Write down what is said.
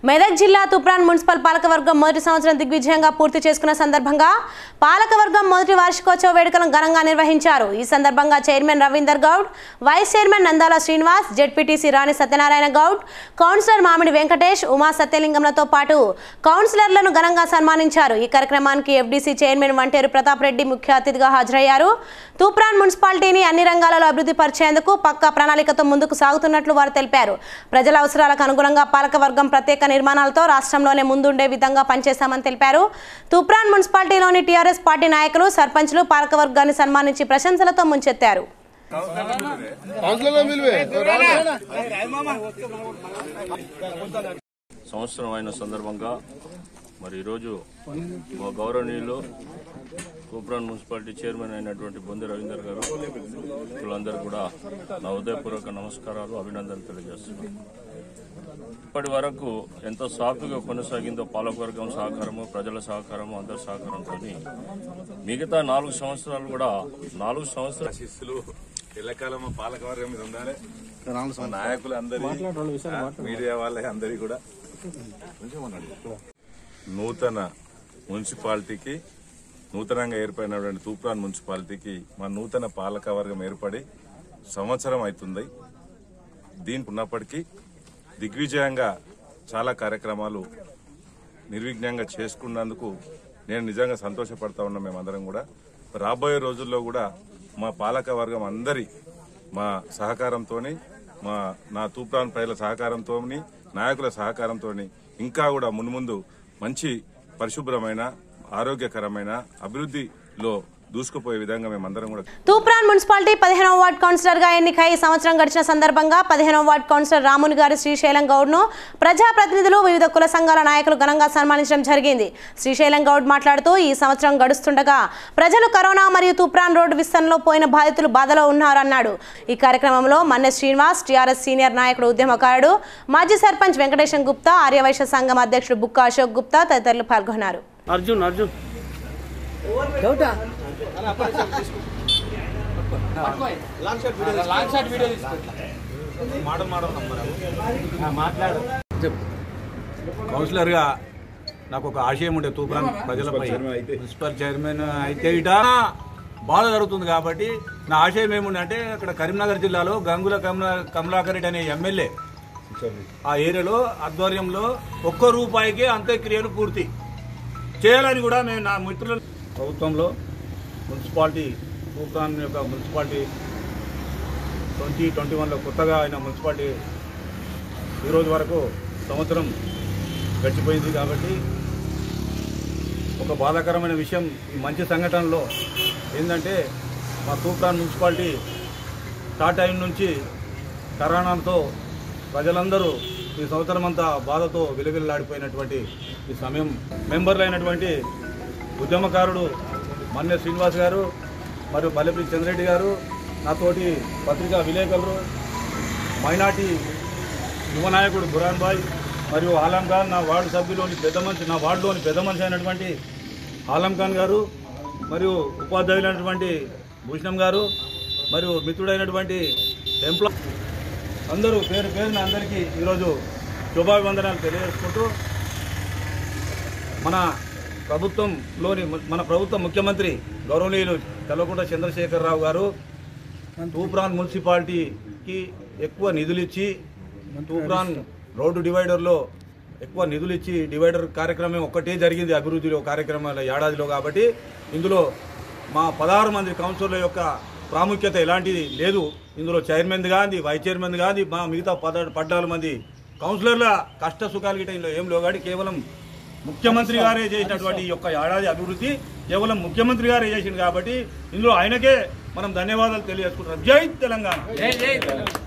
మెదక్ జిల్లా తుప్రాన్ మున్సిపల్ పాలకవర్గం మొదటి సంవత్సరం దిగ్విజయంగా పూర్తి చేసుకున్న సందర్భంగా పాలకవర్గం మొదటి వార్షికోత్సవ వేడుకలను ఘనంగా నిర్వహించారు ఈ సందర్భంగా chairman Ravinder Goud vice chairman Nandala Srinivas ZPTC Rani Satyanarayana Goud councillor Mamidi Venkatesh Uma సత్యలింగంలతో పాటు కౌన్సిలర్లను ఘనంగా సన్మానించారు ఈ కార్యక్రమానికి ఎఫ్డీసీ చైర్మన్ వంటేరు ప్రతాప్ రెడ్డి ముఖ్య అతిథిగా హాజరయ్యారు తూప్రాన్ మున్సిపాలిటీని అన్ని రంగాలలో అభివృద్ధి పరిచేందుకు పక్కా ప్రణాళికతో ముందుకు సాగుతున్నట్లు వారు తెలిపారు ప్రజల అవసరాలకు అనుగుణంగా పాలకవర్గం ప్రత్యేక నిర్మాణాలతో రాష్ట్రంలోనే ముందుండే విధంగా పనిచేశామని తెలిపారు తూప్రాన్ మున్సిపాలిటీలోని టీఆర్ఎస్ పార్టీ నాయకులు సర్పంచ్లు పాలకవర్గాన్ని సన్మానించి ప్రశంసలతో ముంచెత్తారు సంవత్సరం అయిన సందర్భంగా మరి ఈరోజు మా గౌరవనీయులు కూప్రాన్ మున్సిపాలిటీ చైర్మన్ అయినటువంటి బొంది రవీందర్ గారు వీళ్ళందరూ కూడా నా హృదయపూర్వక నమస్కారాలు అభినందనలు తెలియజేస్తున్నాను ఇప్పటి వరకు ఎంతో సాఫీగా కొనసాగిందో పాలకవర్గం సహకారము ప్రజల సహకారము అందరి సహకారంతో మిగతా నాలుగు సంవత్సరాలు కూడా నాలుగు సంవత్సరాలు ఆశీస్సులు ఎల్లకాలం మా పాలకవర్గం మీద ఉండాలి మా నాయకులు అందరి మీడియా వాళ్ళ అందరి కూడా కొంచెం ఉండండి. నూతన మున్సిపాలిటీకి నూతనంగా ఏర్పడినటువంటి తూప్రాన్ మున్సిపాలిటీకి మా నూతన పాలకవర్గం ఏర్పడి సంవత్సరం అవుతుంది దీనికి ఉన్నప్పటికీ దిగ్విజయంగా చాలా కార్యక్రమాలు నిర్విఘ్నంగా చేసుకున్నందుకు నేను నిజంగా సంతోషపడతా ఉన్నా మేమందరం కూడా రాబోయే రోజుల్లో కూడా మా పాలక వర్గం అందరి మా సహకారంతో మా నా తూప్రాన్ ప్రజల సహకారంతో నాయకుల సహకారంతో ఇంకా కూడా మున్ముందు మంచి పరిశుభ్రమైన ఆరోగ్యకరమైన అభివృద్ధిలో దూసుకుపోయే విధంగా మేమందరం కూడా తూప్రాన్ మున్సిపాలిటీ పదిహేనవ వార్డ్ కౌన్సిలర్ గా ఎన్నికై సంవత్సరం గడిచిన సందర్భంగా పదిహేనవ వార్డ్ కౌన్సిలర్ రాముని గారి శ్రీశైలం గౌడ్ ను ప్రజాప్రతినిధులు వివిధ కుల సంఘాల నాయకులు ఘనంగా సన్మానించడం జరిగింది శ్రీశైలం గౌడ్ మాట్లాడుతూ ఈ సంవత్సరం గడుస్తుండగా ప్రజలు కరోనా మరియు తూప్రాన్ రోడ్డు విస్తరణలో పోయిన బాధితులు బాధలో ఉన్నారన్నాడు ఈ కార్యక్రమంలో మన్నె శ్రీనివాస్ టీఆర్ఎస్ సీనియర్ నాయకుడు ఉద్యమకారుడు మాజీ సర్పంచ్ వెంకటేశం గుప్తా ఆర్యవైశ్య సంఘం అధ్యక్షుడు బుక్క అశోక్ గుప్తా తదితరులు పాల్గొన్నారు అర్జున్ అర్జున్ కౌన్సిలర్గా నాకు ఒక ఆశయం ఉండే తూప్రాన్ ప్రజలపై మున్సిపల్ చైర్మన్ అయితే ఇట బాధ జరుగుతుంది కాబట్టి నా ఆశయం ఏముంది అంటే అక్కడ కరీంనగర్ జిల్లాలో గంగుల కమలా కమలాకర్ రెడ్డి అనే ఎమ్మెల్యే ఆ ఏరియాలో ఆధ్వర్యంలో ఒక్క రూపాయికి అంత్యక్రియలు పూర్తి చేయాలని కూడా మేము నా మిత్రుల ప్రభుత్వంలో మున్సిపాలిటీ తూప్రాన్ యొక్క మున్సిపాలిటీ ట్వంటీ ట్వంటీ వన్లో కొత్తగా ఆయన మున్సిపాలిటీ ఈరోజు వరకు సంవత్సరం గడిచిపోయింది కాబట్టి ఒక బాధాకరమైన విషయం ఈ మంచి సంఘటనలో ఏంటంటే మా తూప్రాన్ మున్సిపాలిటీ స్టార్ట్ అయిన నుంచి కరోనాతో ప్రజలందరూ ఈ సంవత్సరం అంతా బాధతో విలవిల్లాడిపోయినటువంటి ఈ సమయం మెంబర్లు అయినటువంటి ఉద్యమకారుడు మన్నె శ్రీనివాస్ గారు మరియు బల్లెపల్లి చంద్రెడ్డి గారు నాతోటి పత్రికా విలేకరులు మైనార్టీ యువ నాయకుడు బురాన్ బాయ్ మరియు ఆలం ఖాన్ నా వార్డు సభ్యులోని పెద్ద మనిషి నా వార్డులోని పెద్ద మనిషి అయినటువంటి ఆలం ఖాన్ గారు మరియు ఉపాధ్యాయులైనటువంటి భూషణం గారు మరియు మిత్రుడైనటువంటి ఎంప్లాయ్ అందరూ పేరు పేరున అందరికీ ఈరోజు శుభాభివందనాలు తెలియజేసుకుంటూ మన ప్రభుత్వంలోని మన ప్రభుత్వ ముఖ్యమంత్రి గౌరవనీయులు కల్వకుంట్ల చంద్రశేఖరరావు గారు తూప్రాన్ మున్సిపాలిటీకి ఎక్కువ నిధులు ఇచ్చి తూప్రాన్ రోడ్డు డివైడర్లో ఎక్కువ నిధులు ఇచ్చి డివైడర్ కార్యక్రమం ఒక్కటే జరిగింది అభివృద్ధిలో కార్యక్రమాల ఏడాదిలో కాబట్టి ఇందులో మా పదహారు మంది కౌన్సిలర్ల యొక్క ప్రాముఖ్యత ఎలాంటిది లేదు ఇందులో చైర్మన్ కానీ వైస్ చైర్మన్ కానీ మా మిగతా పద పద్నాలుగు మంది కౌన్సిలర్ల కష్ట సుఖాలు గిట్ట ఇందులో ఏం లేవు కానీ కేవలం ముఖ్యమంత్రి గారే చేసినటువంటి ఈ యొక్క ఏడాది అభివృద్ధి కేవలం ముఖ్యమంత్రి గారే చేసింది కాబట్టి ఇందులో ఆయనకే మనం ధన్యవాదాలు తెలియజేసుకుంటున్నాం జై తెలంగాణ